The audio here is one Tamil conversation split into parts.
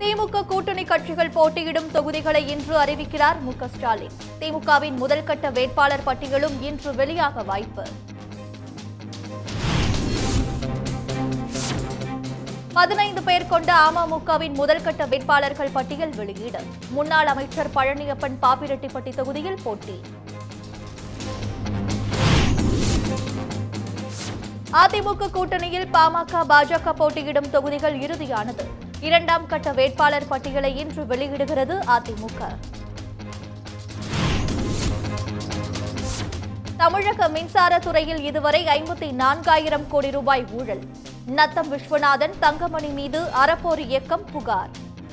திமுக கூட்டணி கட்சிகள் போட்டியிடும் தொகுதிகளை இன்று அறிவிக்கிறார் மு க ஸ்டாலின் திமுகவின் முதல் கட்ட வேட்பாளர் பட்டியலும் இன்று வெளியாக வாய்ப்பு பதினைந்து பேர் கொண்ட அமமுகவின் முதல் கட்ட வேட்பாளர்கள் பட்டியல் வெளியீடு முன்னாள் அமைச்சர் பழனியப்பன் பாப்பிரெட்டிப்பட்டி தொகுதியில் போட்டி அதிமுக கூட்டணியில் பாமக பாஜக போட்டியிடும் தொகுதிகள் இறுதியானது இரண்டாம் கட்ட வேட்பாளர் பட்டியலை இன்று வெளியிடுகிறது அதிமுக தமிழக மின்சார துறையில் இதுவரை ஐம்பத்தி நான்காயிரம் கோடி ரூபாய் ஊழல் நத்தம் விஸ்வநாதன் தங்கமணி மீது அறப்போர் இயக்கம் புகார்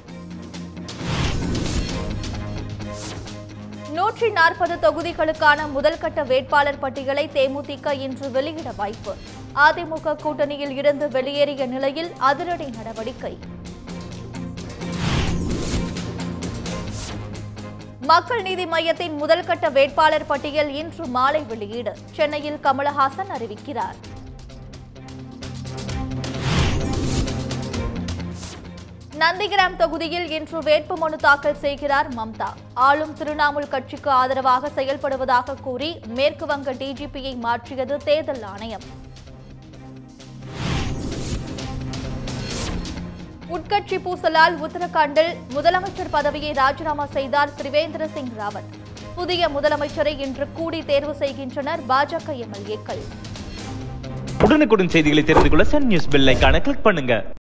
நூற்றி நாற்பது தொகுதிகளுக்கான முதல்கட்ட வேட்பாளர் பட்டியலை தேமுதிக இன்று வெளியிட வாய்ப்பு அதிமுக கூட்டணியில் இருந்து வெளியேறிய நிலையில் அதிரடி நடவடிக்கை மக்கள் நீதி மையத்தின் முதல்கட்ட வேட்பாளர் பட்டியல் இன்று மாலை வெளியீடு சென்னையில் கமலஹாசன் அறிவிக்கிறார் நந்திகிராம் தொகுதியில் இன்று வேட்புமனு தாக்கல் செய்கிறார் மம்தா ஆளும் திரிணாமுல் கட்சிக்கு ஆதரவாக செயல்படுவதாக கூறி மேற்கு வங்க டிஜிபியை மாற்றியது தேர்தல் ஆணையம் உட்கட்சி பூசலால் உத்தரகாண்டில் முதலமைச்சர் பதவியை ராஜினாமா செய்தார் திரிவேந்திர சிங் ராவத் புதிய முதலமைச்சரை இன்று கூடி தேர்வு செய்கின்றனர் பாஜக எம்எல்ஏக்கள் உடனுக்குடன் செய்திகளை தெரிந்து கொள்ள சன் நியூஸ் பெல் ஐகானை கிளிக் பண்ணுங்க